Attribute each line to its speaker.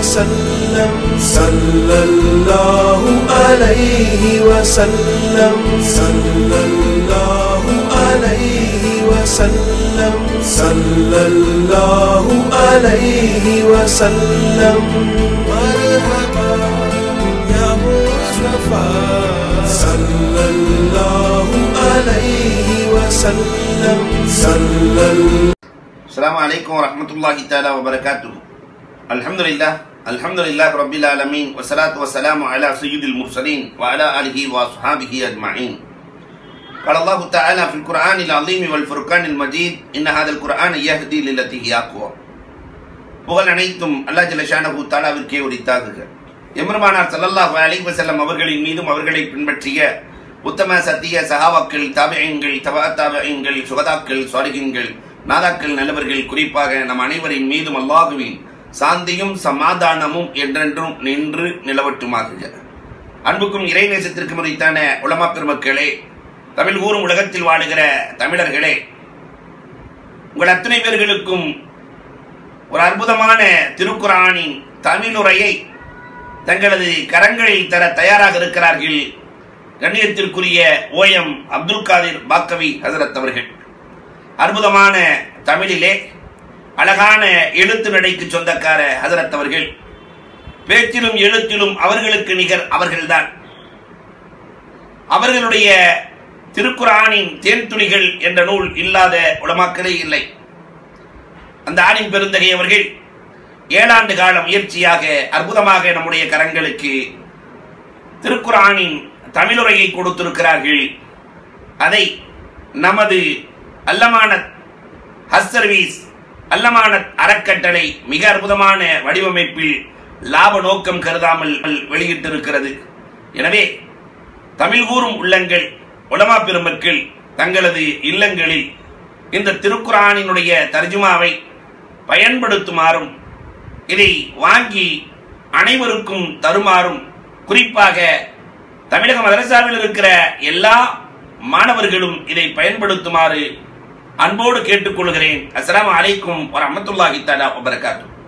Speaker 1: وسلم صلى الله عليه وسلم صلى الله عليه وسلم صلى الله عليه وسلم مرحبا يا مصطفى صلى الله عليه وسلم صلى الله
Speaker 2: السلام عليكم ورحمة الله تعالى وبركاته الحمد لله الحمد لله رب العالمين والصلاة والسلام على سيد المرسلين وعلى آله وأصحابه أجمعين قال الله تعالى في القرآن العظيم والفرقان المجيد إن هذا القرآن يهدي للتي هي أقوى புகழ் அனைத்தும் அல்லா ஜலஷானஹு தாலாவிற்கே உரித்தாகுக எம்பெருமானார் ஸல்லல்லாஹு அலைஹி வஸல்லம் அவர்களின் மீதும் அவர்களை பின்பற்றிய உத்தம சத்திய சஹாபாக்கள் தாபியங்கள் தபா தாபியங்கள் சுகதாக்கள் சுவாரிகங்கள் நாதாக்கள் நல்லவர்கள் குறிப்பாக நம் அனைவரின் மீதும் அல்லாஹுவின் சாந்தியும் சமாதானமும் என்றென்றும் நின்று நிலவட்டுமாகுக அன்புக்கும் இறைநேசத்திற்கு முறைத்தான உலமா பெருமக்களே தமிழ் ஊரும் உலகத்தில் வாழுகிற தமிழர்களே உங்கள் அத்தனை பேர்களுக்கும் ஒரு அற்புதமான திருக்குரானின் தமிழுரையை தங்களது கரங்களில் தர தயாராக இருக்கிறார்கள் கண்ணியத்திற்குரிய ஓஎம் அப்துல் காதிர் பாக்கவி ஹசரத் அவர்கள் அற்புதமான தமிழிலே அழகான எழுத்து நடைக்கு சொந்தக்கார ஹசரத் அவர்கள் பேச்சிலும் எழுத்திலும் அவர்களுக்கு நிகர் அவர்கள்தான் அவர்களுடைய திருக்குரானின் தேன்துளிகள் என்ற நூல் இல்லாத உலமாக்களே இல்லை அந்த ஆணின் பெருந்தகை அவர்கள் ஏழாண்டு கால முயற்சியாக அற்புதமாக நம்முடைய கரங்களுக்கு திருக்குரானின் தமிழுரையை கொடுத்திருக்கிறார்கள் அதை நமது அல்லமானத் ஹஸ் சர்வீஸ் அல்லமானத் அறக்கட்டளை மிக அற்புதமான வடிவமைப்பில் லாப நோக்கம் கருதாமல் வெளியிட்டிருக்கிறது எனவே தமிழ் கூறும் உள்ளங்கள் உலமா பெருமக்கள் தங்களது இல்லங்களில் இந்த திருக்குரானினுடைய தர்ஜுமாவை பயன்படுத்துமாறும் இதை வாங்கி அனைவருக்கும் தருமாறும் குறிப்பாக தமிழக மதரசாவில் இருக்கிற எல்லா மாணவர்களும் இதை பயன்படுத்துமாறு அன்போடு கேட்டுக்கொள்கிறேன் அஸ்ஸலாமு அலைக்கும் வரஹ்மத்துல்லாஹி தஆலா வபரகாத்துஹு